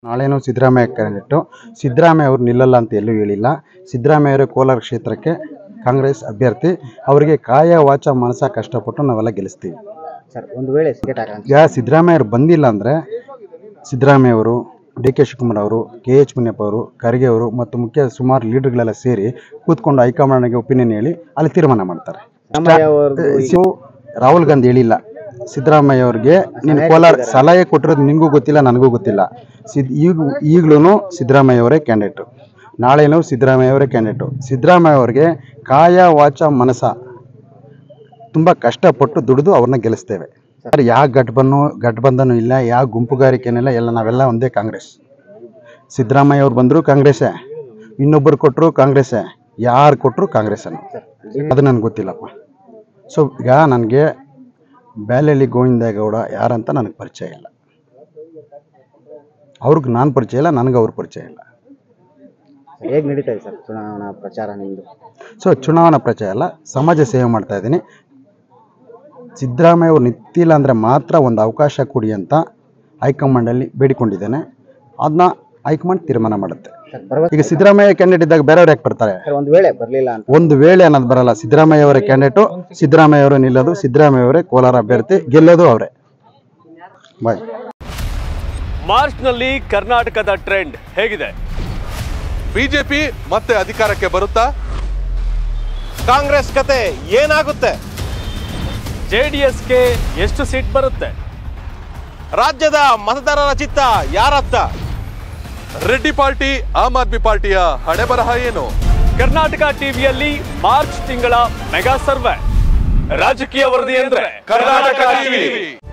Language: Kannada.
ನಾಳೆನೂ ಸಿದ್ದರಾಮಯ್ಯ ಕ್ಯಾಂಡಿಡೇಟು ಸಿದ್ದರಾಮಯ್ಯ ಅವರು ನಿಲ್ಲಲ್ಲ ಅಂತ ಎಲ್ಲೂ ಹೇಳಿಲ್ಲ ಸಿದ್ದರಾಮಯ್ಯ ಅವರು ಕೋಲಾರ ಕ್ಷೇತ್ರಕ್ಕೆ ಕಾಂಗ್ರೆಸ್ ಅಭ್ಯರ್ಥಿ ಅವರಿಗೆ ಕಾಯ ವಾಚ ಮನಸ ಕಷ್ಟಪಟ್ಟು ನಾವೆಲ್ಲ ಗೆಲ್ಲಿಸ್ತೀವಿ ಸರ್ ಒಂದು ವೇಳೆ ಟಿಕೆಟ್ ಆಕಾಂಕ್ಷಿ ಈಗ ಸಿದ್ದರಾಮಯ್ಯ ಅವರು ಬಂದಿಲ್ಲ ಅಂದರೆ ಸಿದ್ದರಾಮಯ್ಯ ಅವರು ಡಿ ಕೆ ಶಿವಕುಮಾರ್ ಅವರು ಕೆ ಎಚ್ ಮುನಿಯಪ್ಪ ಅವರು ಖರ್ಗೆ ಅವರು ಮತ್ತು ಮುಖ್ಯ ಸುಮಾರು ಲೀಡರ್ಗಳೆಲ್ಲ ಸೇರಿ ಕೂತ್ಕೊಂಡು ಹೈಕಮಾಂಡ್ಗೆ ಒಪಿನಿಯನ್ ಹೇಳಿ ಅಲ್ಲಿ ತೀರ್ಮಾನ ಮಾಡ್ತಾರೆ ಸಿದ್ದರಾಮಯ್ಯ ಅವ್ರದ್ದು ಸೊ ರಾಹುಲ್ ಗಾಂಧಿ ಹೇಳಿಲ್ಲ ಸಿದ್ದರಾಮಯ್ಯ ಅವ್ರಿಗೆ ನೀನು ಕೋಲಾರ ಸಲಹೆ ಕೊಟ್ಟಿರೋದು ನಿನಗೂ ಗೊತ್ತಿಲ್ಲ ನನಗೂ ಗೊತ್ತಿಲ್ಲ ಸಿದ್ ಈಗ ಈಗಲೂ ಸಿದ್ದರಾಮಯ್ಯ ಅವರೇ ಕ್ಯಾಂಡಿಡೇಟು ನಾಳೆನೂ ಸಿದ್ದರಾಮಯ್ಯ ಅವರೇ ಕ್ಯಾಂಡಿಡೇಟು ಸಿದ್ದರಾಮಯ್ಯ ಅವ್ರಿಗೆ ಕಾಯ ವಾಚ ಮನಸ ತುಂಬ ಕಷ್ಟಪಟ್ಟು ದುಡಿದು ಅವ್ರನ್ನ ಗೆಲ್ಲಿಸ್ತೇವೆ ಸರ್ ಯಾವ ಗಠಬಂಧನು ಗಠಬಂಧನು ಇಲ್ಲ ಯಾವ ಗುಂಪುಗಾರಿಕೆನಿಲ್ಲ ಎಲ್ಲ ನಾವೆಲ್ಲ ಒಂದೇ ಕಾಂಗ್ರೆಸ್ ಸಿದ್ದರಾಮಯ್ಯ ಅವ್ರು ಬಂದರೂ ಕಾಂಗ್ರೆಸ್ಸೇ ಇನ್ನೊಬ್ಬರು ಕೊಟ್ಟರು ಕಾಂಗ್ರೆಸ್ಸೇ ಯಾರು ಕೊಟ್ಟರು ಕಾಂಗ್ರೆಸ್ಸನ್ನು ಅದು ನನಗೆ ಗೊತ್ತಿಲ್ಲಪ್ಪ ಸೊ ಈಗ ನನಗೆ ಬ್ಯಾಲಳ್ಳಿ ಗೋವಿಂದೇಗೌಡ ಯಾರಂತ ನನಗೆ ಪರಿಚಯ ಇಲ್ಲ ಅವ್ರಿಗೆ ನಾನು ಪರಿಚಯ ಇಲ್ಲ ನನಗೆ ಅವ್ರ ಪರಿಚಯ ಇಲ್ಲ ಹೇಗೆ ನಡೀತಾ ಇದೆ ಸರ್ ಚುನಾವಣಾ ಪ್ರಚಾರ ನಿಮ್ಮದು ಸೊ ಚುನಾವಣಾ ಪ್ರಚಾರ ಎಲ್ಲ ಸಮಾಜ ಸೇವೆ ಮಾಡ್ತಾ ಇದ್ದೀನಿ ಸಿದ್ದರಾಮಯ್ಯ ಅವ್ರು ನಿಂತಿಲ್ಲ ಅಂದರೆ ಮಾತ್ರ ಒಂದು ಅವಕಾಶ ಕೊಡಿ ಅಂತ ಹೈಕಮಾಂಡಲ್ಲಿ ಬೇಡಿಕೊಂಡಿದ್ದೇನೆ ಅದನ್ನ ಹೈಕಮಾಂಡ್ ತೀರ್ಮಾನ ಮಾಡುತ್ತೆ ಸರ್ ಬರುವ ಈಗ ಸಿದ್ದರಾಮಯ್ಯ ಕ್ಯಾಂಡಿಡೇಟ್ ಇದ್ದಾಗ ಬೇರೆಯವ್ರು ಯಾಕೆ ಬರ್ತಾರೆ ಸರ್ ಒಂದು ವೇಳೆ ಬರಲಿಲ್ಲ ಅಂತ ಒಂದು ವೇಳೆ ಅನ್ನೋದು ಬರಲ್ಲ ಸಿದ್ದರಾಮಯ್ಯ ಅವರೇ ಕ್ಯಾಂಡಿಡೇಟು ಸಿದ್ದರಾಮಯ್ಯ ಅವರು ನಿಲ್ಲೋದು ಸಿದ್ದರಾಮಯ್ಯ ಅವರೇ ಕೋಲಾರ ಅಭ್ಯರ್ಥಿ ಗೆಲ್ಲೋದು ಅವರೇ ಬಾಯ್ ಮಾರ್ಚ್ನಲ್ಲಿ ಕರ್ನಾಟಕದ ಟ್ರೆಂಡ್ ಹೇಗಿದೆ ಬಿಜೆಪಿ ಮತ್ತೆ ಅಧಿಕಾರಕ್ಕೆ ಬರುತ್ತಾ ಕಾಂಗ್ರೆಸ್ ಕತೆ ಏನಾಗುತ್ತೆ ಜೆಡಿಎಸ್ಗೆ ಎಷ್ಟು ಸೀಟ್ ಬರುತ್ತೆ ರಾಜ್ಯದ ಮತದಾರರ ಚಿತ್ತ ಯಾರತ್ತ ರೆಡ್ಡಿ ಪಾರ್ಟಿ ಆಮ್ ಆದ್ಮಿ ಪಾರ್ಟಿಯ ಹಣೆ ಬರಹ ಏನು ಕರ್ನಾಟಕ ಟಿವಿಯಲ್ಲಿ ಮಾರ್ಚ್ ತಿಂಗಳ ಮೆಗಾ ಸರ್ವೆ ರಾಜಕೀಯ ವರದಿ ಅಂದ್ರೆ ಕರ್ನಾಟಕ ಟಿವಿ